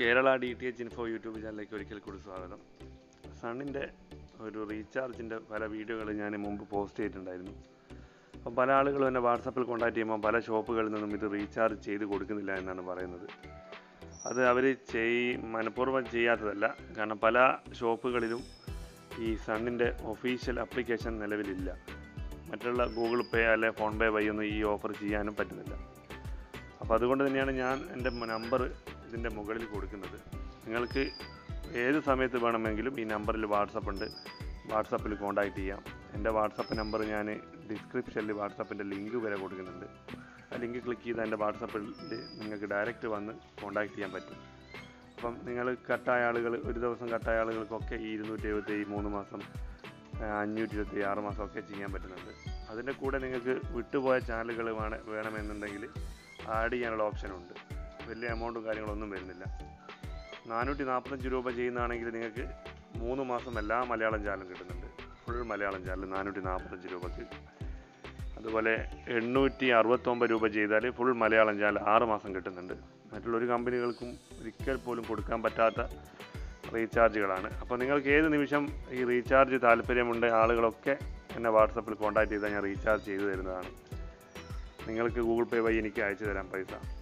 Kerala D T H info YouTube ചാനലിലേക്ക് ഒരിക്കൽ കൂടി സ്വാഗതം സണ്ണിൻ്റെ ഒരു റീചാർജിൻ്റെ പല വീഡിയോകൾ ഞാൻ മുമ്പ് പോസ്റ്റ് ചെയ്തിട്ടുണ്ടായിരുന്നു അപ്പോൾ പല ആളുകളും എന്നെ വാട്സപ്പിൽ കോൺടാക്ട് ചെയ്യുമ്പോൾ പല ഷോപ്പുകളിൽ നിന്നും ഇത് റീചാർജ് ചെയ്ത് കൊടുക്കുന്നില്ല എന്നാണ് പറയുന്നത് അത് അവർ ചെയ് മനഃപൂർവ്വം ചെയ്യാത്തതല്ല കാരണം പല ഷോപ്പുകളിലും ഈ സണ്ണിൻ്റെ ഒഫീഷ്യൽ ആപ്ലിക്കേഷൻ നിലവിലില്ല മറ്റുള്ള ഗൂഗിൾ പേ അല്ലെ ഫോൺ പേ വഴി ഒന്നും ഈ ഓഫർ ചെയ്യാനും പറ്റുന്നില്ല അപ്പോൾ അതുകൊണ്ട് തന്നെയാണ് ഞാൻ എൻ്റെ നമ്പർ ഇതിൻ്റെ മുകളിൽ കൊടുക്കുന്നത് നിങ്ങൾക്ക് ഏത് സമയത്ത് വേണമെങ്കിലും ഈ നമ്പറിൽ വാട്സപ്പ് ഉണ്ട് വാട്സപ്പിൽ കോൺടാക്റ്റ് ചെയ്യാം എൻ്റെ വാട്സപ്പ് നമ്പർ ഞാൻ ഡിസ്ക്രിപ്ഷനിൽ വാട്സപ്പിൻ്റെ ലിങ്ക് വരെ കൊടുക്കുന്നുണ്ട് ആ ലിങ്ക് ക്ലിക്ക് ചെയ്താൽ എൻ്റെ വാട്സപ്പിൽ നിങ്ങൾക്ക് ഡയറക്റ്റ് വന്ന് കോൺടാക്റ്റ് ചെയ്യാൻ പറ്റും അപ്പം നിങ്ങൾ കട്ടായ ആളുകൾ ഒരു ദിവസം കട്ടായ ആളുകൾക്കൊക്കെ ഈ ഇരുന്നൂറ്റി എഴുപത്തി മൂന്ന് മാസം ആ, അഞ്ഞൂറ്റി ഇരുപത്തി ആറ് മാസമൊക്കെ ചെയ്യാൻ പറ്റുന്നുണ്ട് അതിൻ്റെ കൂടെ നിങ്ങൾക്ക് വിട്ടുപോയ ചാനലുകൾ വേണ വേണമെന്നുണ്ടെങ്കിൽ ആഡ് ചെയ്യാനുള്ള ഓപ്ഷനുണ്ട് വലിയ എമൗണ്ടും കാര്യങ്ങളൊന്നും വരുന്നില്ല നാനൂറ്റി നാൽപ്പത്തഞ്ച് രൂപ ചെയ്യുന്നതാണെങ്കിൽ നിങ്ങൾക്ക് മൂന്ന് മാസം എല്ലാ മലയാളം ചാനലും കിട്ടുന്നുണ്ട് ഫുൾ മലയാളം ചാനൽ നാനൂറ്റി നാൽപ്പത്തഞ്ച് രൂപക്ക് അതുപോലെ എണ്ണൂറ്റി അറുപത്തൊമ്പത് രൂപ ചെയ്താൽ ഫുൾ മലയാളം ചാനൽ ആറ് മാസം കിട്ടുന്നുണ്ട് മറ്റുള്ള ഒരു കമ്പനികൾക്കും ഒരിക്കൽ പോലും കൊടുക്കാൻ പറ്റാത്ത റീചാർജുകളാണ് അപ്പോൾ നിങ്ങൾക്ക് ഏത് നിമിഷം ഈ റീചാർജ് താല്പര്യമുണ്ട് ആളുകളൊക്കെ എന്നെ വാട്സപ്പിൽ കോൺടാക്ട് ചെയ്താൽ ഞാൻ റീചാർജ് ചെയ്തു തരുന്നതാണ് നിങ്ങൾക്ക് ഗൂഗിൾ പേ വഴി എനിക്ക് അയച്ചു തരാം പൈസ